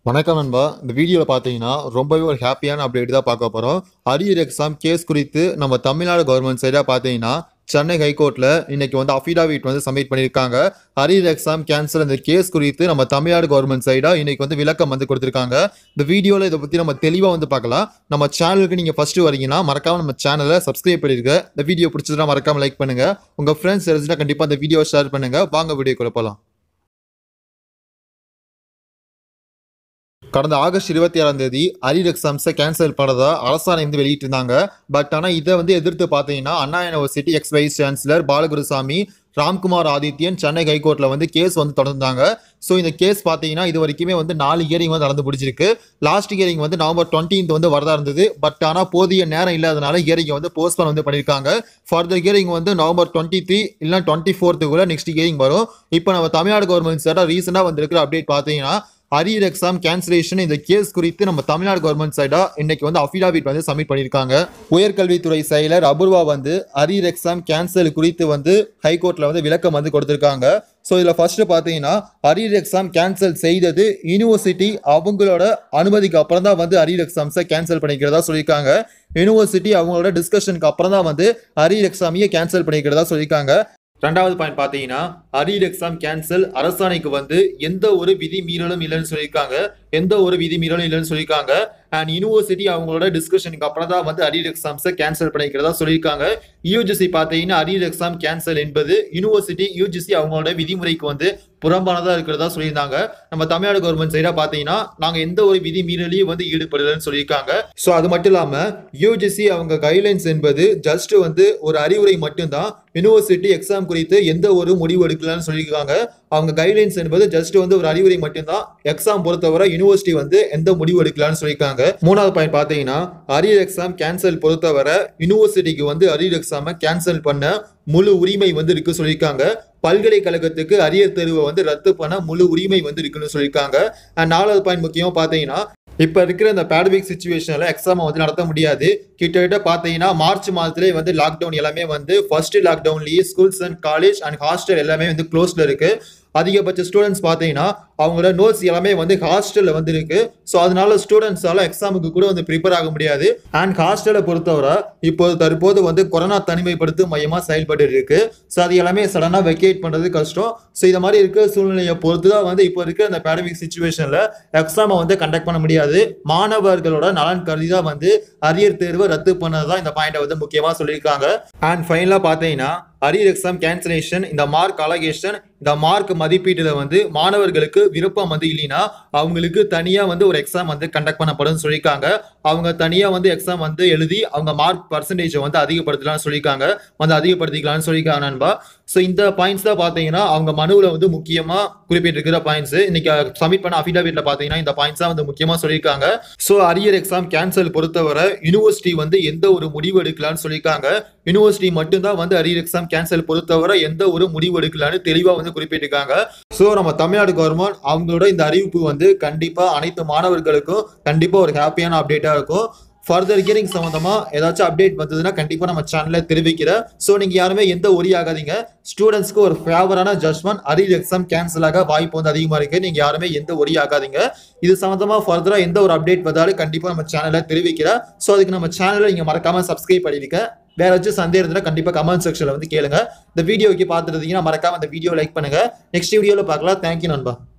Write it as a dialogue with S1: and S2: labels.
S1: வணக்கம் நண்பா இந்த வீடியோவில் பார்த்தீங்கன்னா ரொம்பவே ஒரு ஹாப்பியான அப்டேட் தான் பார்க்க போகிறோம் அரியர் எக்ஸாம் கேஸ் குறித்து நம்ம தமிழ்நாடு கவர்மெண்ட் சைடாக பார்த்தீங்கன்னா சென்னை ஹைகோர்ட்டில் இன்னைக்கு வந்து அஃபிடாவிட் வந்து சப்மிட் பண்ணியிருக்காங்க அரியர் எக்ஸாம் கேன்சல் இந்த கேஸ் குறித்து நம்ம தமிழ்நாடு கவர்மெண்ட் சைடாக இன்னைக்கு வந்து விளக்கம் வந்து கொடுத்துருக்காங்க இந்த வீடியோவில் இதை பற்றி நம்ம தெளிவாக வந்து பார்க்கலாம் நம்ம சேனலுக்கு நீங்கள் ஃபஸ்ட்டு வரீங்கன்னா மறக்காம நம்ம சேனலை சப்ஸ்கிரைப் பண்ணிருங்க இந்த வீடியோ பிடிச்சதுன்னா மறக்காம லைக் பண்ணுங்கள் உங்கள் ஃப்ரெண்ட்ஸ் தெரிஞ்சுன்னா கண்டிப்பாக இந்த வீடியோ ஷேர் பண்ணுங்கள் வாங்க வீடியோக்குள்ள போகலாம் கடந்த ஆகஸ்ட் இருபத்தி ஆறாம் தேதி அரியர் எக்ஸாம்ஸை கேன்சல் பண்ணதா அரசாணை வந்து வெளியிட்டிருந்தாங்க பட் ஆனால் இதை வந்து எதிர்த்து பார்த்தீங்கன்னா Anna university ex vice chancellor Balagurusamy Ramkumar Adityan Chennai ஹைகோர்ட்டில் வந்து கேஸ் வந்து தொடர்ந்தாங்க ஸோ இந்த கேஸ் பார்த்தீங்கன்னா இது வரைக்குமே வந்து நாலு ஹியரிங் வந்து நடந்து முடிச்சிருக்கு லாஸ்ட் ஹியரிங் வந்து நவம்பர் டுவெண்ட்டீன்த் வந்து வரதா இருந்தது பட் ஆனால் போதிய நேரம் இல்லாதனால ஹியரிங் வந்து போஸ்ட்போன் வந்து பண்ணியிருக்காங்க ஃபர்தர் ஹியரிங் வந்து நவம்பர் டுவெண்ட்டி த்ரீ இல்லை டுவெண்ட்டி ஃபோர்த்துக்குள்ள நெக்ஸ்ட் ஹியரிங் வரும் இப்போ நம்ம தமிழ்நாடு கவர்மெண்ட் சைடாக ரீசெண்டாக வந்திருக்கிற அப்டேட் பார்த்தீங்கன்னா அரியர் எக்ஸாம் கேன்சலேஷன் இந்த கேஸ் குறித்து நம்ம தமிழ்நாடு கவர்மெண்ட் சைடா இன்னைக்கு வந்து அஃபிடாவிட் வந்து சப்மிட் பண்ணியிருக்காங்க உயர்கல்வித்துறை செயலர் அபூர்வா வந்து அரியர் எக்ஸாம் கேன்சல் குறித்து வந்து ஹைகோர்ட்ல வந்து விளக்கம் வந்து கொடுத்திருக்காங்க ஸோ இதில் ஃபர்ஸ்ட் பார்த்தீங்கன்னா அரியர் எக்ஸாம் கேன்சல் செய்தது யூனிவர்சிட்டி அவங்களோட அனுமதிக்கு அப்புறம் தான் வந்து அரியர் எக்ஸாம்ஸை கேன்சல் பண்ணிக்கிறதா சொல்லியிருக்காங்க யூனிவர்சிட்டி அவங்களோட டிஸ்கஷனுக்கு அப்புறம் தான் வந்து அரியர் எக்ஸாமையே கேன்சல் பண்ணிக்கிறதா சொல்லியிருக்காங்க ரெண்டாவது பாயிண்ட் பார்த்தீங்கன்னா அரியர் எக்ஸாம் கேன்சல் அரசாணைக்கு வந்து எந்த ஒரு விதி மீறலும் இல்லைன்னு சொல்லியிருக்காங்க எந்த ஒரு விதி மீறலும் இல்லைன்னு சொல்லியிருக்காங்க அண்ட் யூனிவர்சிட்டி அவங்களோட டிஸ்கஷனுக்கு அப்புறம் தான் வந்து அரியர் எக்ஸாம்ஸை கேன்சல் பண்ணிக்கிறதா சொல்லியிருக்காங்க யூஜிசி பார்த்தீங்கன்னா அரியர் எக்ஸாம் கேன்சல் என்பது யூனிவர்சிட்டி யூஜிசி அவங்களோட விதிமுறைக்கு வந்து புறம்பானதா இருக்கிறதா சொல்லியிருந்தாங்க நம்ம தமிழ்நாடு கவர்மெண்ட் சைடா பார்த்தீங்கன்னா நாங்கள் எந்த ஒரு விதி மீறலையும் வந்து ஈடுபடலன்னு சொல்லியிருக்காங்க ஸோ அது மட்டும் இல்லாமல் யூஜிசி அவங்க கைட்லைன்ஸ் என்பது ஜஸ்ட் வந்து ஒரு அறிவுரை மட்டும்தான் யூனிவர்சிட்டி எக்ஸாம் குறித்து எந்த ஒரு முடிவு எடுக்கலன்னு சொல்லியிருக்காங்க அவங்க கைட்லைன்ஸ் என்பது ஜஸ்ட் வந்து ஒரு அறிவுரை மட்டும்தான் எக்ஸாம் பொறுத்தவரை யூனிவர்சிட்டி வந்து எந்த முடிவு எடுக்கலாம்னு சொல்லியிருக்காங்க மூணாவது பாயிண்ட் பார்த்தீங்கன்னா அரியர் எக்ஸாம் கேன்சல் பொறுத்தவரை யூனிவர்சிட்டிக்கு வந்து அரியர் எக்ஸாமை கேன்சல் பண்ண முழு உரிமை வந்து இருக்கு சொல்லியிருக்காங்க பல்கலைக்கழகத்துக்கு அரியர் தேர்வை வந்து ரத்து பண்ண முழு உரிமை வந்து இருக்குன்னு சொல்லியிருக்காங்க அண்ட் நாலாவது பாயிண்ட் முக்கியமாக பார்த்தீங்கன்னா இப்போ இருக்கிற இந்த பேடமிக் சுச்சுவேஷனில் எக்ஸாமை வந்து நடத்த முடியாது கிட்டத்தட்ட பார்த்தீங்கன்னா மார்ச் மாதத்துலேயே வந்து லாக்டவுன் எல்லாமே வந்து ஃபர்ஸ்ட் லாக்டவுன்லேயே schools and college and hostel எல்லாமே வந்து க்ளோஸில் இருக்கு அதிகபட்ச ஸ்டூடெண்ட்ஸ் பார்த்தீங்கன்னா அவங்களோட நோட்ஸ் எல்லாமே வந்து ஹாஸ்டலில் வந்து இருக்கு ஸோ அதனால ஸ்டூடெண்ட்ஸால எக்ஸாமுக்கு கூட வந்து ப்ரிப்பேர் ஆக முடியாது அண்ட் ஹாஸ்டலை பொறுத்தவரை இப்போது தற்போது வந்து கொரோனா தனிமைப்படுத்தும் மையமாக செயல்பட்டு இருக்கு ஸோ அது எல்லாமே சடனாக வெக்கேட் பண்ணுறது கஷ்டம் ஸோ இது மாதிரி இருக்க சூழ்நிலையை பொறுத்து தான் வந்து இப்போ இருக்கிற அந்த பேடமிக் சுச்சுவேஷனில் எக்ஸாமை வந்து கண்டக்ட் பண்ண முடியாது மாணவர்களோட நலன் கருதி தான் வந்து அரியர் தேர்வை ரத்து பண்ணது தான் இந்த பாயிண்டை வந்து முக்கியமாக சொல்லியிருக்காங்க அண்ட் ஃபைனலாக பார்த்தீங்கன்னா அரியர் எக்ஸாம் கேன்சலேஷன் இந்த மார்க் அலகேஷன் இந்த மார்க் மதிப்பீட்டில் வந்து மாணவர்களுக்கு விருப்பம் வந்து இல்லைன்னா அவங்களுக்கு தனியாக வந்து ஒரு எக்ஸாம் வந்து கண்டக்ட் பண்ணப்படும் சொல்லியிருக்காங்க அவங்க தனியாக வந்து எக்ஸாம் வந்து எழுதி அவங்க மார்க் பர்சன்டேஜை வந்து அதிகப்படுத்தலாம்னு சொல்லியிருக்காங்க வந்து அதிகப்படுத்திக்கலாம்னு சொல்லியிருக்காங்க நண்பா ஸோ இந்த பாயிண்ட்ஸ் தான் பார்த்தீங்கன்னா அவங்க மனுவில் வந்து முக்கியமாக குறிப்பிட்டிருக்கிற பாயிண்ட்ஸ் இன்னைக்கு சப்மிட் பண்ண அஃபிடாவிட்ல பார்த்தீங்கன்னா இந்த பாயிண்ட்ஸ் தான் வந்து முக்கியமாக சொல்லியிருக்காங்க ஸோ அரியர் எக்ஸாம் கேன்சல் பொறுத்தவரை யூனிவர்சிட்டி வந்து எந்த ஒரு முடிவு எடுக்கலாம்னு சொல்லியிருக்காங்க யூனிவர்சிட்டி மட்டும்தான் வந்து அரியர் எக்ஸாம் கேன்சல் பொறுத்தவரை எந்த ஒரு முடிவு எடுக்கலான்னு தெளிவாக வந்து குறிப்பிட்டிருக்காங்க ஸோ நம்ம தமிழ்நாடு கவர்மெண்ட் அவங்களோட இந்த அறிவிப்பு வந்து கண்டிப்பாக அனைத்து மாணவர்களுக்கும் கண்டிப்பாக ஒரு ஹாப்பியான அப்டேட்டாக இருக்கும் ஃபர்தர் ஹியரிங் சம்மந்தமாக ஏதாச்சும் அப்டேட் வந்ததுன்னா கண்டிப்பாக நம்ம சேனலில் தெரிவிக்கிறேன் ஸோ நீங்கள் யாருமே எந்த ஒரி ஆகாதீங்க ஸ்டூடெண்ட்ஸ்க்கு ஒரு ஃபேவரான ஜட்மெண்ட் அரியர் எக்ஸாம் கேன்சல் ஆக வாய்ப்பு வந்து அதிகமாக இருக்குது நீங்கள் யாருமே எந்த ஒரி ஆகாதீங்க இது சம்மந்தமாக ஃபர்தராக எந்த ஒரு அப்டேட் வந்தாலும் கண்டிப்பாக நம்ம சேனலில் தெரிவிக்கிறேன் ஸோ அதுக்கு நம்ம சேனலை நீங்கள் மறக்காமல் சப்ஸ்கிரைப் பண்ணிருக்க வேற ஏதாச்சும் சந்தேகம் இருந்தால் கண்டிப்பாக கமெண்ட் செக்ஷனில் வந்து கேளுங்க இந்த வீடியோக்கு பார்த்துருந்தீங்கன்னா மறக்காம இந்த வீடியோ லைக் பண்ணுங்க நெக்ஸ்ட் வீடியோவில் பார்க்கலாம் தேங்க்யூ நண்பா